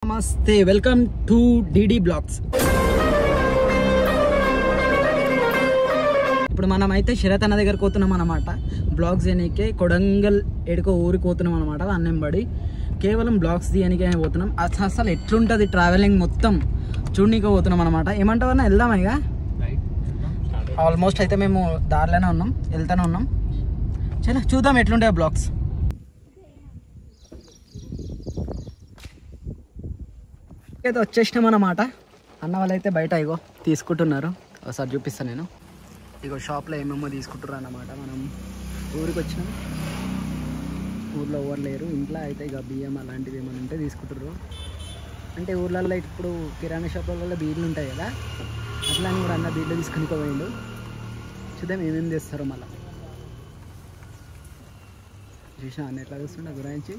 నమస్తే welcome to DD blogs ఇప్పుడు మనం అయితే శరత్ అన్న దగ్గరకు పోతున్నాం అనమాట బ్లాగ్స్ చేయనీకే కొడంగల్ ఎడుకో ఊరికి పోతున్నాం అనమాట అన్నెంబడి కేవలం బ్లాగ్స్ తీయనికే పోతున్నాం అస- అసలు ఎట్లుంటుంది ట్రావెలింగ్ మొత్తం చూడనీకే పోతున్నాం అనమాట ఏమంటావు అన్న వెళ్దాం ఇక ఆల్మోస్ట్ అయితే మేము దారిలోనే ఉన్నాం వెళ్తానే ఉన్నాం చలో చూద్దాం ఎట్లుంటాయి బ్లాగ్స్ అయితే వచ్చేసినాం అన్నమాట అన్న వాళ్ళైతే బయట ఇగో తీసుకుంటున్నారు ఒకసారి చూపిస్తాను నేను ఇగో షాప్లో ఏమేమో తీసుకుంటారు అన్నమాట మనం ఊరికి వచ్చినాం ఊర్లో ఎవరు లేరు ఇంట్లో అయితే ఇక బియ్యం అలాంటివి ఏమైనా ఉంటే తీసుకుంటారు అంటే ఊర్లలో ఇప్పుడు కిరాణా షాపులలో బీర్లు ఉంటాయి కదా అట్లా అని కూడా అన్న బీర్లు తీసుకుని పోయిండు చూద్దాం ఏమేమి తెస్తారో మళ్ళీ చూసిన అన్న ఎట్లా చూస్తుండే గురించి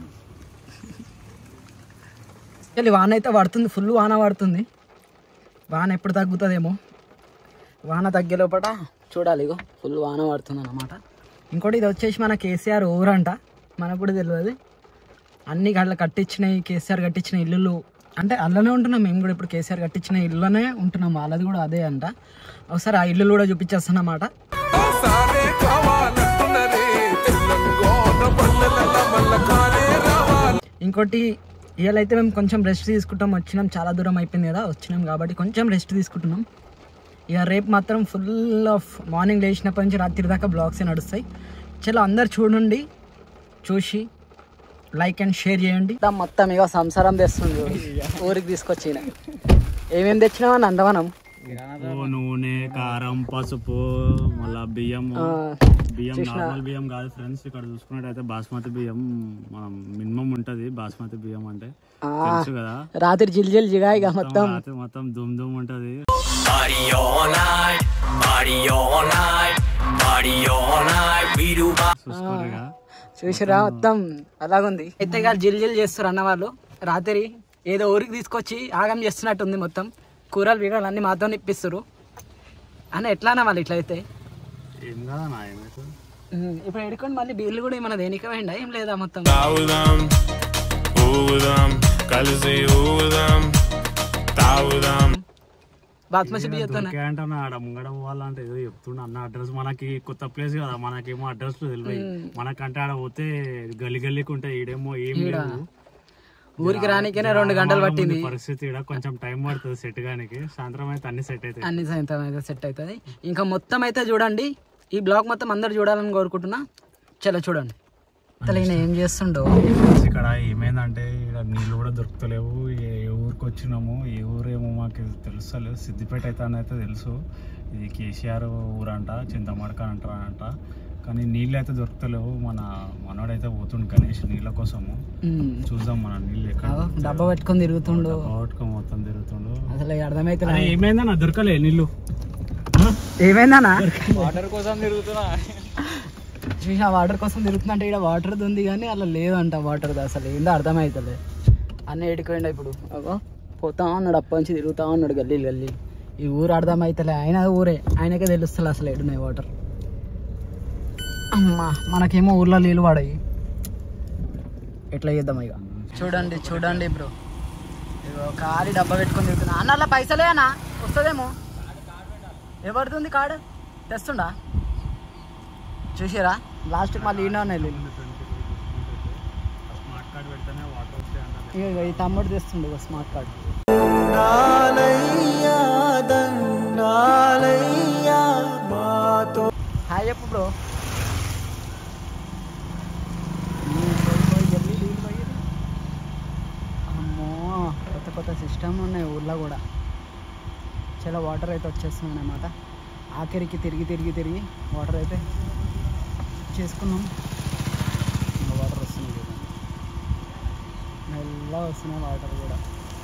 వెళ్ళి వాన అయితే పడుతుంది ఫుల్ వాన పడుతుంది వాన ఎప్పుడు తగ్గుతుందేమో వాన తగ్గే లోపల చూడాలి ఇగో ఫుల్ వాన పడుతుంది అనమాట ఇంకోటి ఇది వచ్చేసి మన కేసీఆర్ ఊరంట మనకు కూడా తెలియదు అన్ని గట్ల కట్టించినాయి కేసీఆర్ కట్టించిన ఇల్లులు అంటే అల్లనే ఉంటున్నాం మేము కూడా ఇప్పుడు కేసీఆర్ కట్టించిన ఇల్లునే ఉంటున్నాం వాళ్ళది కూడా అదే అంట ఒకసారి ఆ ఇల్లు కూడా చూపించేస్తానమాట సారే కావాలంటున్నది తెలంగాణ పల్లెల మల్ల కాలే రావాలి ఇంకోటి ఇవాళైతే మేము కొంచెం రెస్ట్ తీసుకుంటాం వచ్చినాం చాలా దూరం అయిపోయింది కదా వచ్చినాం కాబట్టి కొంచెం రెస్ట్ తీసుకుంటున్నాం ఇక రేపు మాత్రం ఫుల్ ఆఫ్ మార్నింగ్ లేచినప్పటి నుంచి రాత్రి దాకా బ్లాగ్స్ నడుస్తాయి చలో అందరు చూడండి చూసి లైక్ అండ్ షేర్ చేయండి ఇదా మొత్తం ఇక సంసారం తెస్తుంది ఊరికి తీసుకొచ్చిన ఏమేమి తెచ్చినామని అందమనం ఓ నూనె కారం పసుపు మళ్ళా బియ్యం బియ్యం నార్మల్ బియ్యం కాదు ఫ్రెండ్స్ ఇక్కడ చూసుకున్నట్టయితే బాస్మతి బియ్యం మనం మినిమం ఉంటది బాస్మతి బియ్యం అంటే తెలుసు కదా రాత్రి జిల్ జిల్ జిగా ఇక మొత్తం రాత్రి మొత్తం దుమ్ దుమ్ ఉంటది Party all night, party all night, party all night. We do చూసుకోరుగా చూసిరా మొత్తం అలాగుంది అయితే ఇక జిల్ జిల్ చేస్తారు అన్న వాళ్ళు రాత్రి ఏదో ఊరికి తీసుకొచ్చి ఆగం చేస్తున్నట్టుంది మొత్తం కూరలు బీరలు అన్ని మాతో ఇప్పిస్తారు అన్న ఎట్లా అన్న వాళ్ళు ఇట్లయితే ఏం కదా నా ఏమైతే ఉమ్, ఇప్పుడు ఎడుకొని మళ్ళీ బీర్లు కూడా ఏమన్నా దేనికే పోయిండా ఏం లేదా మొత్తం తాగుదాం ఊగుదాం కలిసి ఊగుదాం తాగుదాం బాస్మతి బియ్యంతో దొరికే అంటున్నా ఆడ ముంగడ పోవాలంటే ఏదో చెప్తుండే అన్న అడ్రస్ మనకి కొత్త ప్లేస్ కదా మనకేమో అడ్రస్ తెలియదు మనకంటే ఆడ పోతే గల్లి గల్లీకి ఉంటాయి ఈడేమో ఏం లేవు ఊరికి రానికనే రెండు గంటలు పట్టింది పరిస్థితి ఈడ కొంచెం టైం పడుతుంది సెట్ గానికి సాయంత్రం అయితే అన్ని సెట్ అవుతాయి అన్ని సాయంత్రం అయితే సెట్ అవుతుంది ఇంకా మొత్తం అయితే చూడండి ఈ బ్లాగ్ మొత్తం అందరు చూడాలని కోరుకుంటున్నా చలో చూడండి అసలు ఈయన ఏం చేస్తుండో ఫ్రెండ్స్ ఇక్కడ ఏమైందంటే ఇక్కడ నీళ్ళు కూడా దొరుకుతలేవు ఏ ఏ ఊరికి వచ్చినాము ఏ ఊరేమో మాకు తెలుస్తలేదు సిద్దిపేట అయితే అని అయితే తెలుసు ఇది కేసీఆర్ ఊరంట చింతమడక అంటారంట కానీ నీళ్ళు అయితే దొరుకుతలేవు మన మనోడైతే పోతుండు గణేష్ నీళ్ళ కోసము ఉమ్. చూద్దాం మన నీళ్ళు ఎక్కడ అగో, డబ్బా పెట్టుకొని తిరుగుతుండు పట్టుకో మొత్తం తిరుగుతుండు అసలు అర్థమైతే అరే ఏమైందన్నా దొరకలే నీళ్ళు ఏమైందన్నా వాటర్ కోసం తిరుగుతున్నా చూసిన వాటర్ కోసం తిరుగుతున్నా అంటే ఇక్కడ వాటర్ ఉంది కానీ అలా లేదంట వాటర్ అసలు ఏందో అర్థమవుతలే అన్న ఏడిపోయిండ ఇప్పుడు అగో పోతా ఉన్నాడు అప్పటి నుంచి తిరుగుతా ఉన్నాడు గల్లీలు గల్లీ ఈ ఊరు అర్థమవుతలే ఆయన ఊరే ఆయనకే తెలుస్తుంది అసలు ఏడున్నాయి వాటర్ అమ్మా మనకేమో ఊర్లో నీళ్ళు పడాయి ఎట్లా చేద్దాం ఇక చూడండి చూడండి బ్రో ఇగో ఖాళీ డబ్బా పెట్టుకొని తిరుగుతున్నా అన్న అలా పైసలే అన్న వస్తుందేమో ఎవరిది కాడు తెస్తుండా చూసారా లాస్ట్ మళ్ళీ ఈయన ఉన్నాయి వీళ్ళు. స్మార్ట్ కార్డ్ పెడితేనే వాటర్ వస్తాయి అన్న ఇగో ఇగో ఈ తమ్ముడు తెస్తుండు ఇగో స్మార్ట్ కార్డ్ హాయ్ చెప్పు బ్రో అమ్మో కొత్త కొత్త సిస్టమ్ ఉన్నాయి ఊర్లో కూడా చాలా వాటర్ అయితే వచ్చేస్తున్నాయి అన్నమాట ఆఖరికి తిరిగి తిరిగి తిరిగి వాటర్ అయితే చేసుకున్నాం ఇంకా వాటర్ వస్తున్నాయి చూడండి మెల్లగా వస్తున్నాయి వాటర్ కూడా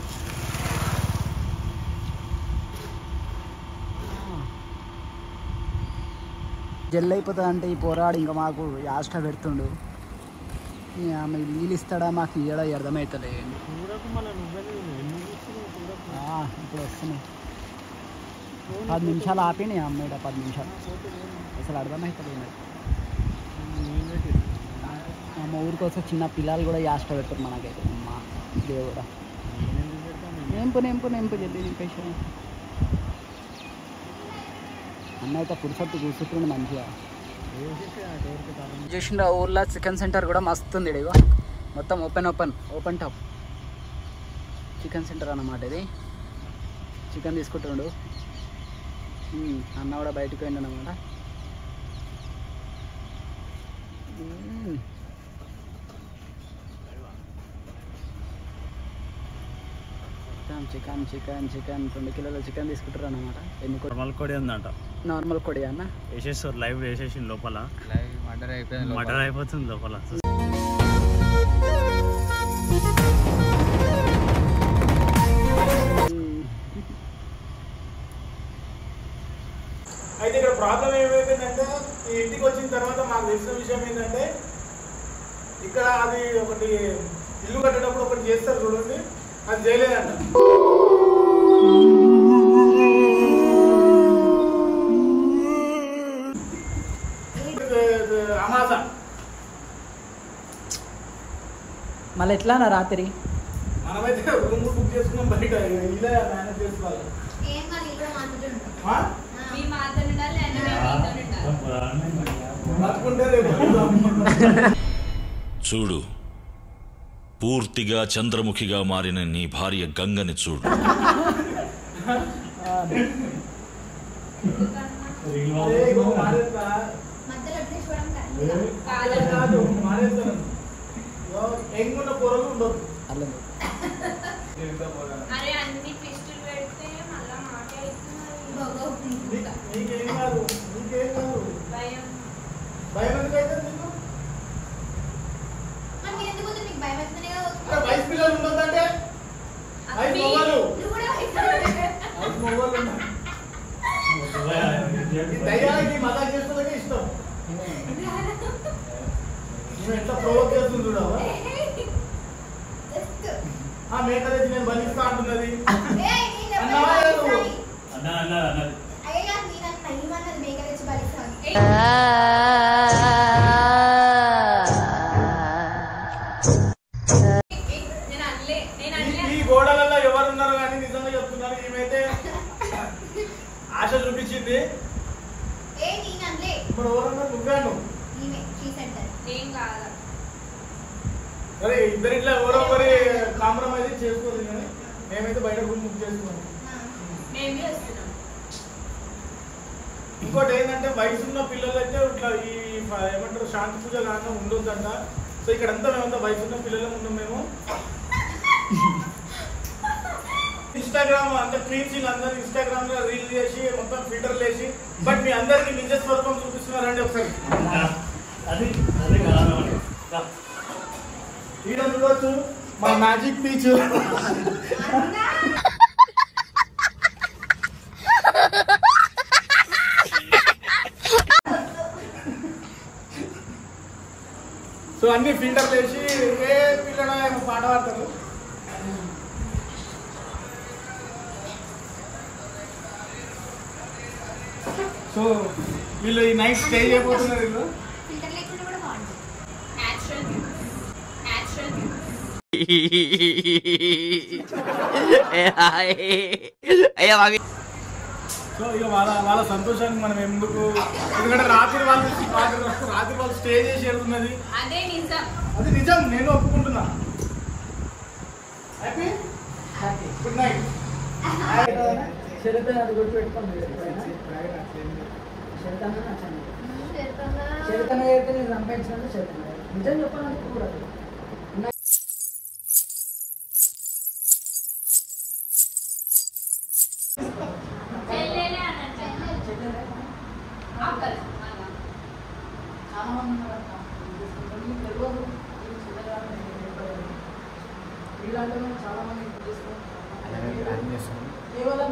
జల్ అయిపోతుంది అంటే ఈ పోరాడు ఇంకా మాకు యాస్ట పెడుతుండు ఈ ఆమె నీళ్ళు ఇస్తాడా మాకు ఇయ్యడా అర్థమవుతలే ఆ, ఇప్పుడు వస్తున్నాయి పది నిమిషాలు ఆపినాయి అమ్మాయి పది నిమిషాలు అసలు అర్థమవుతలేదు నాకు. మా ఊరికి వస్తే చిన్న పిల్లలు కూడా యాస్ట పెడతారు మనకైతే మా దేవుడా నింపు నింపు నింపు జల్దీ నింపేసి అన్న అయితే పురుషత్తు కూర్చుంటుండే మంచిగా చూసిన ఊర్లో చికెన్ సెంటర్ కూడా మస్తు ఉంది ఇదిగో మొత్తం open open open top chicken centre అన్నమాట ఇది చికెన్ తీసుకుంటుండు ఉమ్, అన్న కూడా బయటకు పోయిండు అనమాట చికెన్ చికెన్ చికెన్ చికెన్ రెండు కిలోల చికెన్ తీసుకుంటారు అనమాట ఎన్ని కూడా నార్మల్ కోడి ఉందంట నార్మల్ కొడి అన్న వేసేస్తారు లైవ్ వేసేసి లోపల మర్డర్ అయిపోయింది మటర్ అయిపోతుంది లోపల ఉమ్, అయితే ఇక్కడ ప్రాబ్లం ఏమైపోయిందంటే ఈ ఇంటికి వచ్చిన తర్వాత మాకు తెలిసిన విషయం ఏంటంటే ఇక్కడ అది ఒకటి ఇల్లు కట్టేటప్పుడు ఒకటి చేస్తారు చూడండి అది చేయలేదంట అమాసా మళ్ళీ ఎట్లా అన్న రాత్రి మనమైతే రూమ్ బుక్ చేసుకున్నాం బయట ఇలా మేనేజ్ చేసుకోవాలి ఏం కాదు ఇక్కడ మాట్లాడుతుంటాం ఆ? మీ మాత్రం ఉండాలి అని మేము మీతో ఉండాలి బతుకుంటే రేపు చూడు పూర్తిగా చంద్రముఖిగా మారిన నీ భార్య గంగని చూడు అరే, ఇగో మారేస్తా. మధ్యలో అడ్రస్ అదే కాదు మారేస్తాను ఇగో, ఎంగున్న పొరలు ఉండదు అట్లా అరే అన్ని ట్విస్టులు పెడితే మళ్ళా మాట్లాడుతున్నారు నీ- నీకేం కాదు నీకేం కాదు భయం భయం ఎందుకైతే నీకు మరి మీరు ఎందుకు వద్దు? మీకు భయం వేస్తేనే కదా అరే, వయసు పిల్లలు ఉండొద్దంటే ఐదు అబ్బి, మొగలు. నువ్వు కూడా వయసు ఐదు మొగలు ఉన్నారు. ఈ దయ్యాలకి మజాక్ చేసుకోవడానికి ఇష్టం నువ్వు ఎట్లా ప్రొవోక్ చేస్తుంది చూడవా జస్ట్ ఆ మేకలేసి నేను బలిస్తా అంటున్నది ఏయ్, నేను ఎప్పుడు అన్నావా లేదు? బలిస్తాను? అన్న అన్న అన్నది అయ్యా నేను అన్న ఏమన్నది మేక తెచ్చి బలిస్తాను నేను అనలే నేను ఈ- ఈ గోడలలో ఎవరు ఉన్నారు కానీ నిజంగా చెప్తున్నారు ఈమెతే ఆశ చూపించింది ఏ నేను అనలే ఇప్పుడు ఎవరన్నారు నువ్వేను ఈమె షీ సెంటర్ నేను కాదా అరే ఇద్దరిట్లో ఎవరో ఒకరి కాంప్రమైజ్ చేసుకోదు కానీ మేమైతే బయట రూమ్ బుక్ చేసుకున్నాం మేము వస్తున్నాం ఇంకోటి ఏంటంటే వయసు ఉన్న పిల్లలు అయితే ఇట్లా ఈ ఫ- ఏమంటారు శాంతి పూజ కాకుండా ఉండొద్దంట సో ఇక్కడంతా మేమంతా వయసు ఉన్న పిల్లలు ఉన్నాం మేము ఇన్స్టాగ్రామ్ అంటే ప్రీచింగ్ అందరూ ఇన్స్టాగ్రామ్ లో రీల్ చేసి మొత్తం ఫిల్టర్లు వేసి బట్ మీ అందరికి నిజ స్వరూపం చూపిస్తున్నారండి ఒకసారి అది అది కారణం ఈడ చూడొచ్చు మా మ్యాజిక్ పీచ్ సో అన్ని ఫిల్టర్లు వేసి ఏ పిల్లడ ఏమో పాట పాడతారు సో వీళ్ళు ఈ నైట్ స్టే చేయబోతున్నారు వీళ్ళు ఫిల్టర్ లేకుండా కూడా బాగుంటుంది న్యాచురల్ న్యాచురల్ సో ఇక వాళ్ళ వాళ్ళ సంతోషానికి మనం ఎందుకు ఎందుకంటే రాత్రి వాళ్ళు రాత్రి రాత్రి వాళ్ళు స్టే చేసి వెళ్తున్నది అదే నిజం అది నిజం నేను ఒప్పుకుంటున్నా హ్యాపీ గుడ్ నైట్ చరిత్ర అది గుర్తుపెట్టుకోండి చరిత్ర చరిత్ర అయితే నేను సంపాదించినట్టు చరిత్ర నిజం చెప్పాలంటే కూడా చెల్లెలే అన్నట్టు అక్కలు చాలా మంది ఉన్నారు అక్క. మీకు తెలియదు మీకు చిన్నగా ఇలాంటి వాళ్ళు చాలా మంది ఇప్పుడు చేసుకుంటారు. కేవలం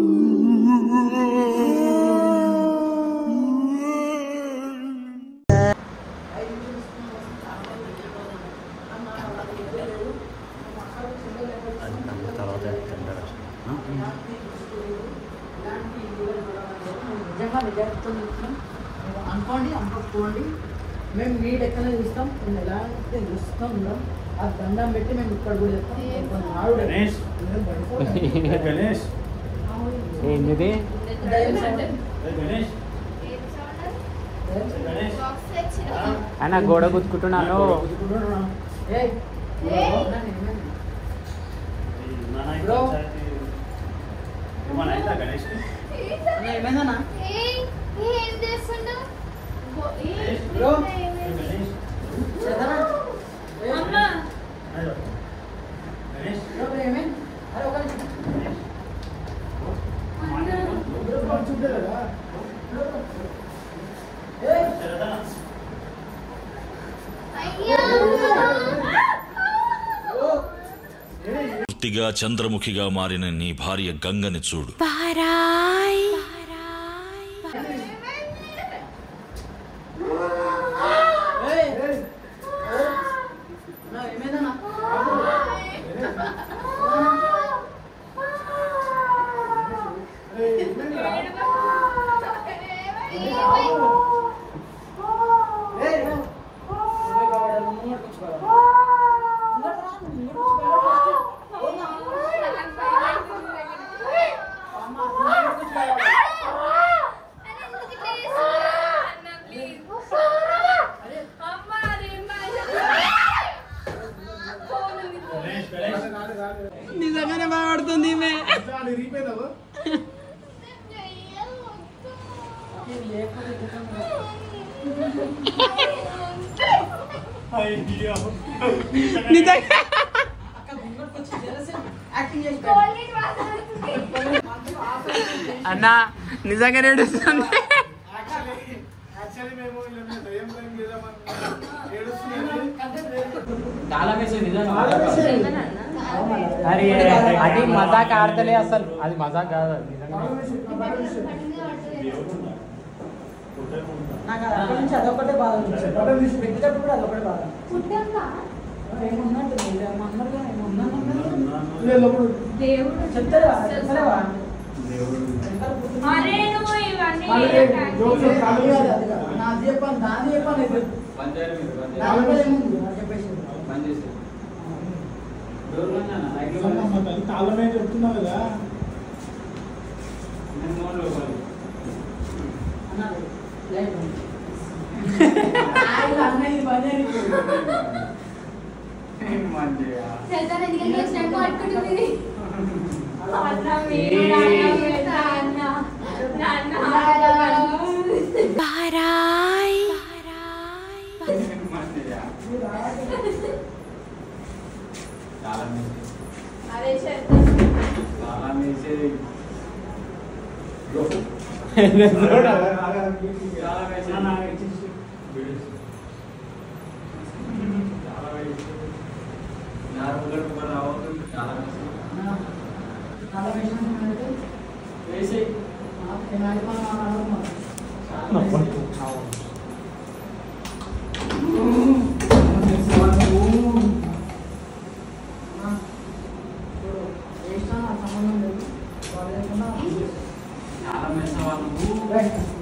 ఐదు నిమిషాలు తీసుకుని వస్తే చాలా మంది వెళ్ళిపోతున్నారు. అమ్మ, వాళ్ళకి ఏదో లేదు. మా అక్కలు చిన్నగా ఎవరు తర్వాత ఇలాంటి దుస్తులు, ఇలాంటి ఇల్లులు కూడా మేము నిజంగా నిజాయితీతో చూస్తున్నాం మేము అనుకోండి అనుకోకపోండి మేము మీ లెక్కనే చూస్తాం మేము ఎలా అయితే చూస్తూ ఉన్నాం ఆ దండం పెట్టి మేము ఇక్కడ కూడా చెప్తాం ఆవిడ గణేష్ ఏ గణేష్ ఏంటిది ఏ గణేష్ ఏ గణేష్ ఆయన గోడ గుచ్చుకుంటున్నాను ఏయ్, బ్రో ఏమన్నా అయిందా గణేష్ ఏమైందన్నా ఏం చేస్తున్నావు బ్రో గణేష్ చేద్దామా? ఏయ్, అమ్మా గణేష్ బ్రో, బ్రో, ఏమైంది? అరే, ఒక నిమిషం. బ్రో, బ్రో, చూద్దాం కదా. Bro, bro. ఏయ్, అయ్యా బ్రో. పూర్తిగా చంద్రముఖిగా మారిన నీ భార్య గంగని చూడు ఏయ్, ఏయ్. అన్నా, ఏమైందన్నా? ఏయ్, బ్రో. నువ్వే కావాలి, నువ్వు ముంగటికి వచ్చి కావాలి. ముంగటికి రా, నువ్వు ముంగటికి వచ్చి కావాలి. అమ్మ, నువ్వు ముంగటికి వచ్చి కావాలి. గణేష్ గణేష్ నిజంగానే బాగుపడుతుంది ఈమె రీపోయినావు అయ్యో నిజంగా యాక్టింగ్ చేసి అన్న నిజంగా ఏడుస్తుంది యాక్చువల్లీ మేము ఇలా దయ్యం భయం చేద్దామని ఏడుస్తున్నది అరే అది మజాక్ ఆడతలే అసలు అది మజాక్ కాదు నాకు అది అక్కడి నుంచి అదొకటే బాధ అనిపించింది. పెట్టేటప్పుడు కూడా అదొకటే బాధ ఏమున్నట్టు అమ్మగా ఏమున్నా దేవుడు చెప్తారా చెప్తారా అరే నువ్వు ఇవన్నీ జోక్స్ ఖాళీ కాదు. నాది చెప్పాను దాని చెప్పాను ఇది దాని వల్ల ఏముంది నాకు చెప్పేసి అమ్మ తల్లి తాళమే చెప్తున్నావు కదా అన్నది లైట్ ఉంది. ఆయన అన్నది పని చేద్దాం ఎందుకంటే వచ్చినట్టు పట్టుకుంటుంది అన్న మీరు నాన్న నాన్న నాన్న అరే చేద్దాం చాలా వేసి సంబంధం లేదు వాళ్ళు లేకుండా